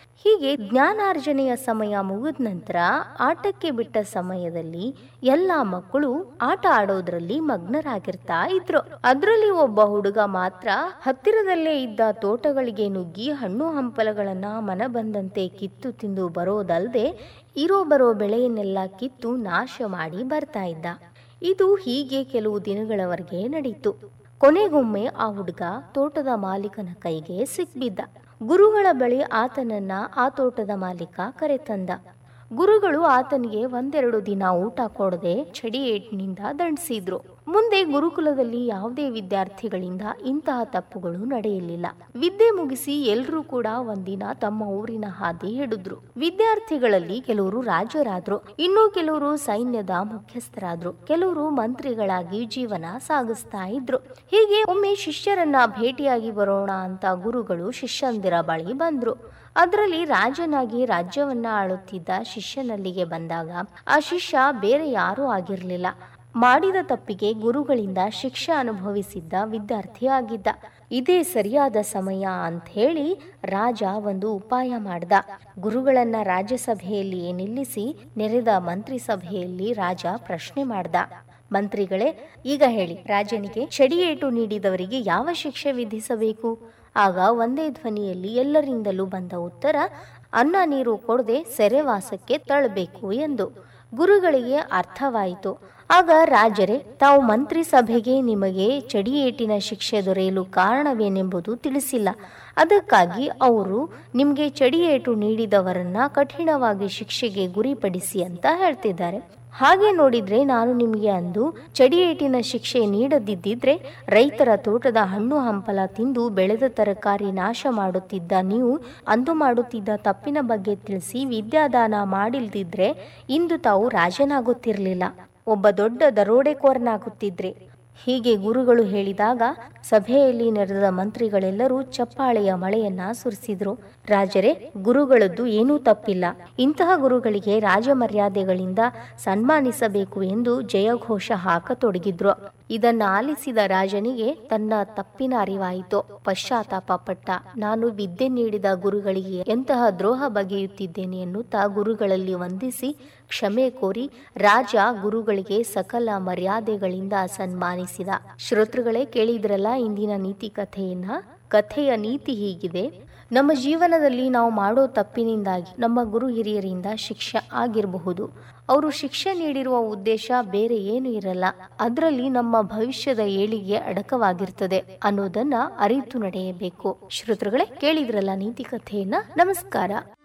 ಹೀಗೆ ಜ್ಞಾನಾರ್ಜನೆಯ ಸಮಯ ಮುಗಿದ ನಂತರ ಆಟಕ್ಕೆ ಬಿಟ್ಟ ಸಮಯದಲ್ಲಿ ಎಲ್ಲಾ ಮಕ್ಕಳು ಆಟ ಆಡೋದ್ರಲ್ಲಿ ಮಗ್ನರಾಗಿರ್ತಾ ಇದ್ರು ಅದರಲ್ಲಿ ಒಬ್ಬ ಹುಡುಗ ಮಾತ್ರ ಹತ್ತಿರದಲ್ಲೇ ಇದ್ದ ತೋಟಗಳಿಗೆ ನುಗ್ಗಿ ಹಣ್ಣು ಹಂಪಲಗಳನ್ನ ಮನ ಬಂದಂತೆ ಕಿತ್ತು ತಿಂದು ಬರೋದಲ್ಲದೆ ಇರೋ ಬರೋ ಬೆಳೆಯನ್ನೆಲ್ಲ ಕಿತ್ತು ನಾಶ ಮಾಡಿ ಬರ್ತಾ ಇದ್ದ ಇದು ಹೀಗೆ ಕೆಲವು ದಿನಗಳವರೆಗೆ ನಡೀತು ಕೊನೆಗೊಮ್ಮೆ ಆ ಹುಡುಗ ತೋಟದ ಮಾಲೀಕನ ಕೈಗೆ ಸಿಕ್ಬಿದ್ದ ಗುರುಗಳ ಬಳಿ ಆತನನ್ನ ಆ ತೋಟದ ಮಾಲೀಕ ಕರೆತಂದ ಗುರುಗಳು ಆತನಿಗೆ ಒಂದೆರಡು ದಿನ ಊಟ ಕೊಡದೆ ಚಡಿ ಏಟಿನಿಂದ ದಂಡಿಸಿದ್ರು ಮುಂದೆ ಗುರುಕುಲದಲ್ಲಿ ಯಾವುದೇ ವಿದ್ಯಾರ್ಥಿಗಳಿಂದ ಇಂತಹ ತಪ್ಪುಗಳು ನಡೆಯಲಿಲ್ಲ ವಿದ್ಯೆ ಮುಗಿಸಿ ಎಲ್ರೂ ಕೂಡ ಒಂದಿನ ತಮ್ಮ ಊರಿನ ಹಾದಿ ಹಿಡಿದ್ರು ವಿದ್ಯಾರ್ಥಿಗಳಲ್ಲಿ ಕೆಲವರು ರಾಜರಾದ್ರು ಇನ್ನೂ ಕೆಲವರು ಸೈನ್ಯದ ಮುಖ್ಯಸ್ಥರಾದ್ರು ಕೆಲವರು ಮಂತ್ರಿಗಳಾಗಿ ಜೀವನ ಸಾಗಿಸ್ತಾ ಇದ್ರು ಹೀಗೆ ಒಮ್ಮೆ ಶಿಷ್ಯರನ್ನ ಭೇಟಿಯಾಗಿ ಬರೋಣ ಅಂತ ಗುರುಗಳು ಶಿಷ್ಯಂದಿರ ಬಳಿ ಬಂದ್ರು ಅದರಲ್ಲಿ ರಾಜನಾಗಿ ರಾಜ್ಯವನ್ನ ಆಳುತ್ತಿದ್ದ ಶಿಷ್ಯನಲ್ಲಿಗೆ ಬಂದಾಗ ಆ ಶಿಷ್ಯ ಬೇರೆ ಯಾರೂ ಆಗಿರಲಿಲ್ಲ ಮಾಡಿದ ತಪ್ಪಿಗೆ ಗುರುಗಳಿಂದ ಶಿಕ್ಷೆ ಅನುಭವಿಸಿದ್ದ ವಿದ್ಯಾರ್ಥಿ ಆಗಿದ್ದ ಇದೇ ಸರಿಯಾದ ಸಮಯ ಅಂತ ಹೇಳಿ ರಾಜ ಒಂದು ಉಪಾಯ ಮಾಡ್ದ ಗುರುಗಳನ್ನ ರಾಜ್ಯಸಭೆಯಲ್ಲಿ ನಿಲ್ಲಿಸಿ ನೆರೆದ ಮಂತ್ರಿ ಸಭೆಯಲ್ಲಿ ರಾಜ ಪ್ರಶ್ನೆ ಮಾಡ್ದ ಮಂತ್ರಿಗಳೇ ಈಗ ಹೇಳಿ ರಾಜನಿಗೆ ಚಡಿಯೇಟು ನೀಡಿದವರಿಗೆ ಯಾವ ಶಿಕ್ಷೆ ವಿಧಿಸಬೇಕು ಆಗ ಒಂದೇ ಧ್ವನಿಯಲ್ಲಿ ಎಲ್ಲರಿಂದಲೂ ಬಂದ ಉತ್ತರ ಅನ್ನ ನೀರು ಕೊಡದೆ ಸೆರೆವಾಸಕ್ಕೆ ತಳ್ಳಬೇಕು ಎಂದು ಗುರುಗಳಿಗೆ ಅರ್ಥವಾಯಿತು ಆಗ ರಾಜರೇ ತಾವು ಮಂತ್ರಿ ಸಭೆಗೆ ನಿಮಗೆ ಚಡಿಯೇಟಿನ ಶಿಕ್ಷೆ ದೊರೆಯಲು ಕಾರಣವೇನೆಂಬುದು ತಿಳಿಸಿಲ್ಲ ಅದಕ್ಕಾಗಿ ಅವರು ನಿಮಗೆ ಚಡಿಯೇಟು ನೀಡಿದವರನ್ನ ಕಠಿಣವಾಗಿ ಶಿಕ್ಷೆಗೆ ಗುರಿಪಡಿಸಿ ಅಂತ ಹೇಳ್ತಿದ್ದಾರೆ ಹಾಗೆ ನೋಡಿದ್ರೆ ನಾನು ನಿಮಗೆ ಅಂದು ಚಡಿಯೇಟಿನ ಶಿಕ್ಷೆ ನೀಡದಿದ್ದಿದ್ರೆ ರೈತರ ತೋಟದ ಹಣ್ಣು ಹಂಪಲ ತಿಂದು ಬೆಳೆದ ತರಕಾರಿ ನಾಶ ಮಾಡುತ್ತಿದ್ದ ನೀವು ಅಂದು ಮಾಡುತ್ತಿದ್ದ ತಪ್ಪಿನ ಬಗ್ಗೆ ತಿಳಿಸಿ ವಿದ್ಯಾದಾನ ಮಾಡಿಲ್ದಿದ್ರೆ ಇಂದು ತಾವು ರಾಜನಾಗುತ್ತಿರಲಿಲ್ಲ ಒಬ್ಬ ದೊಡ್ಡ ದರೋಡೆಕೋರನಾಗುತ್ತಿದ್ರೆ ಹೀಗೆ ಗುರುಗಳು ಹೇಳಿದಾಗ ಸಭೆಯಲ್ಲಿ ನೆರೆದ ಮಂತ್ರಿಗಳೆಲ್ಲರೂ ಚಪ್ಪಾಳೆಯ ಮಳೆಯನ್ನ ಸುರಿಸಿದ್ರು ರಾಜರೇ ಗುರುಗಳದ್ದು ಏನೂ ತಪ್ಪಿಲ್ಲ ಇಂತಹ ಗುರುಗಳಿಗೆ ರಾಜ ಮರ್ಯಾದೆಗಳಿಂದ ಸನ್ಮಾನಿಸಬೇಕು ಎಂದು ಜಯಘೋಷ ಹಾಕತೊಡಗಿದ್ರು ಇದನ್ನ ಆಲಿಸಿದ ರಾಜನಿಗೆ ತನ್ನ ತಪ್ಪಿನ ಅರಿವಾಯಿತು ಪಶ್ಚಾತ್ತಾಪ ಪಟ್ಟ ನಾನು ವಿದ್ಯೆ ನೀಡಿದ ಗುರುಗಳಿಗೆ ಎಂತಹ ದ್ರೋಹ ಬಗೆಯುತ್ತಿದ್ದೇನೆ ಎನ್ನುತ್ತಾ ಗುರುಗಳಲ್ಲಿ ವಂದಿಸಿ ಕ್ಷಮೆ ಕೋರಿ ರಾಜ ಗುರುಗಳಿಗೆ ಸಕಲ ಮರ್ಯಾದೆಗಳಿಂದ ಸನ್ಮಾನಿಸಿದ ಶ್ರೋತೃಗಳೇ ಕೇಳಿದ್ರಲ್ಲ ಇಂದಿನ ನೀತಿ ಕಥೆಯನ್ನ ಕಥೆಯ ನೀತಿ ಹೀಗಿದೆ ನಮ್ಮ ಜೀವನದಲ್ಲಿ ನಾವು ಮಾಡೋ ತಪ್ಪಿನಿಂದಾಗಿ ನಮ್ಮ ಗುರು ಹಿರಿಯರಿಂದ ಶಿಕ್ಷೆ ಆಗಿರಬಹುದು ಅವರು ಶಿಕ್ಷೆ ನೀಡಿರುವ ಉದ್ದೇಶ ಬೇರೆ ಏನು ಇರಲ್ಲ ಅದರಲ್ಲಿ ನಮ್ಮ ಭವಿಷ್ಯದ ಏಳಿಗೆ ಅಡಕವಾಗಿರ್ತದೆ ಅನ್ನೋದನ್ನ ಅರಿತು ನಡೆಯಬೇಕು ಶ್ರೋತೃಗಳೇ ಕೇಳಿದ್ರಲ್ಲ ನೀತಿ ಕಥೆಯನ್ನ ನಮಸ್ಕಾರ